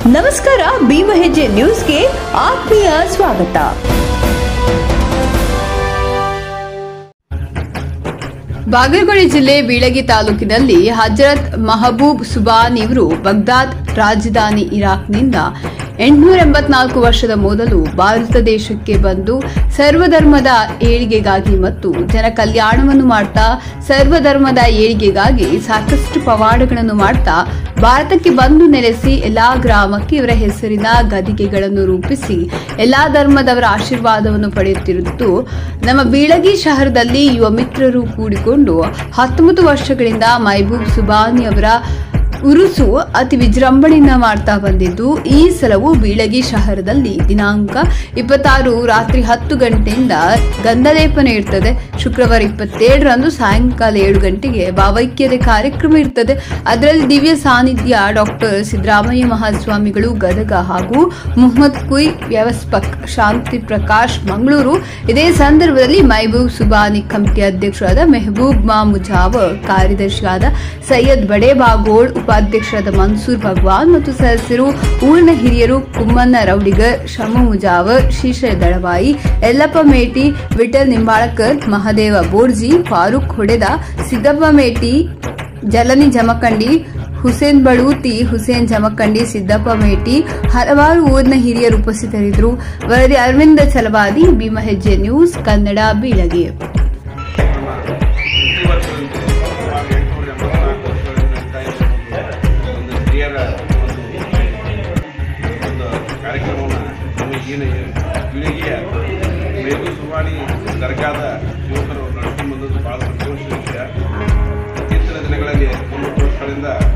ನಮಸ್ಕಾರ ಭೀಮಹೆಜ್ಜೆ ನ್ಯೂಸ್ಗೆ ಆತ್ಮೀಯ ಸ್ವಾಗತ ಬಾಗಲಕೋಟೆ ಜಿಲ್ಲೆ ಬೀಳಗಿ ತಾಲೂಕಿನಲ್ಲಿ ಹಜರತ್ ಮಹಬೂಬ್ ಸುಬಾನ್ ಇವರು ಬಗ್ದಾದ್ ರಾಜಧಾನಿ ಇರಾಕ್ನಿಂದ ಎಂಟುನೂರ ಎಂಬತ್ನಾಲ್ಕು ವರ್ಷದ ಮೊದಲು ಭಾರತ ದೇಶಕ್ಕೆ ಬಂದು ಸರ್ವಧರ್ಮದ ಏಳಿಗೆಗಾಗಿ ಮತ್ತು ಜನ ಕಲ್ಯಾಣವನ್ನು ಮಾಡ್ತಾ ಸರ್ವಧರ್ಮದ ಏಳಿಗೆಗಾಗಿ ಸಾಕಷ್ಟು ಪವಾಡಗಳನ್ನು ಮಾಡ್ತಾ ಭಾರತಕ್ಕೆ ಬಂದು ನೆಲೆಸಿ ಎಲ್ಲಾ ಗ್ರಾಮಕ್ಕೆ ಇವರ ಹೆಸರಿನ ಗದಿಗೆಗಳನ್ನು ರೂಪಿಸಿ ಎಲ್ಲಾ ಧರ್ಮದವರ ಆಶೀರ್ವಾದವನ್ನು ಪಡೆಯುತ್ತಿರುವುದು ನಮ್ಮ ಬೀಳಗಿ ಶಹರದಲ್ಲಿ ಯುವ ಮಿತ್ರರು ಕೂಡಿಕೊಂಡು ಹತ್ತೊಂಬತ್ತು ವರ್ಷಗಳಿಂದ ಮೈಬೂಬ್ ಸುಬಾನಿ ಅವರ ಉರುಸು ಅತಿ ವಿಜೃಂಭಣೆಯಿಂದ ಮಾಡ್ತಾ ಬಂದಿದ್ದು ಈ ಸಲವು ಬೀಳಗಿ ಶಹರದಲ್ಲಿ ದಿನಾಂಕ ಇಪ್ಪತ್ತಾರು ರಾತ್ರಿ ಹತ್ತು ಗಂಟೆಯಿಂದ ಗಂಧಲೇಪನ ಇರ್ತದೆ ಶುಕ್ರವಾರ ಇಪ್ಪತ್ತೇಳರಂದು ಸಾಯಂಕಾಲ ಏಳು ಗಂಟೆಗೆ ಭಾವೈಕ್ಯತೆ ಕಾರ್ಯಕ್ರಮ ಇರ್ತದೆ ಅದರಲ್ಲಿ ದಿವ್ಯ ಸಾನ್ನಿಧ್ಯ ಡಾಕ್ಟರ್ ಸಿದ್ದರಾಮಯ್ಯ ಮಹಾಸ್ವಾಮಿಗಳು ಗದಗ ಹಾಗೂ ಮುಹಮ್ಮದ್ ಕುಯ್ ವ್ಯವಸ್ಥಕ್ ಶಾಂತಿ ಪ್ರಕಾಶ್ ಮಂಗಳೂರು ಇದೇ ಸಂದರ್ಭದಲ್ಲಿ ಮೈಬೂಬ್ ಸುಬಾನಿ ಕಮಿಟಿ ಅಧ್ಯಕ್ಷರಾದ ಮೆಹಬೂಬ್ ಮಾ ಮುಜಾವರ್ ಕಾರ್ಯದರ್ಶಿಯಾದ ಸೈಯದ್ ಬಡೇಬಾಗೋಳ್ ಉಪಾಧ್ಯಕ್ಷರಾದ ಮನ್ಸೂರ್ ಭಗವಾನ್ ಮತ್ತು ಸದಸ್ಯರು ಊರಿನ ಹಿರಿಯರು ಕುಮ್ಮನ್ನ ರೌಡಿಗರ್ ಶಮ ಮುಜಾವರ್ ಶೀಶ ದಳವಾಯಿ ಯಲ್ಲಪ್ಪ ಮೇಟಿ ವಿಠಲ್ ನಿಂಬಾಳಕರ್ ಮಹದೇವ ಬೋರ್ಜಿ ಫಾರೂಕ್ ಹೊಡೆದ ಸಿದ್ದಪ್ಪ ಮೇಟಿ ಜಲನಿ ಜಮಖಂಡಿ ಹುಸೇನ್ ಬಡೂತಿ ಹುಸೇನ್ ಜಮಖಂಡಿ ಸಿದ್ದಪ್ಪ ಮೇಟಿ ಹಲವಾರು ಊರಿನ ಹಿರಿಯರು ಉಪಸ್ಥಿತರಿದ್ದರು ವರದಿ ಅರವಿಂದ ಛಲವಾದಿ ಭೀಮಹೆಜ್ಜೆ ನ್ಯೂಸ್ ಕನ್ನಡ ಬೀಳಗಿ ಪ್ರತಿ ವರ್ಷದಂತೆ ಸುಮಾರು ಎಂಟುನೂರ ಎಂಬತ್ನಾಲ್ಕು ವರ್ಷಗಳಿಂದ ನಡೀತಾ ಇರುವ ಒಂದು ಒಂದು ಹಿರಿಯರ ಒಂದು ಒಂದು ಕಾರ್ಯಕ್ರಮವನ್ನು ನಮ್ಮ ಈಗಿನ ಪೀಳಿಗೆಯ ಮೇಲು ಸುಮಾರಿ ದರ್ಗಾದ ಯುವಕರು ನಡೆಸ್ಕೊಂಡು ಬಂದದ್ದು ಭಾಳ ಸಂತೋಷದ ವಿಷಯ ಇತ್ತೀಚಿನ ದಿನಗಳಲ್ಲಿ ಒಂದು ವರ್ಷಗಳಿಂದ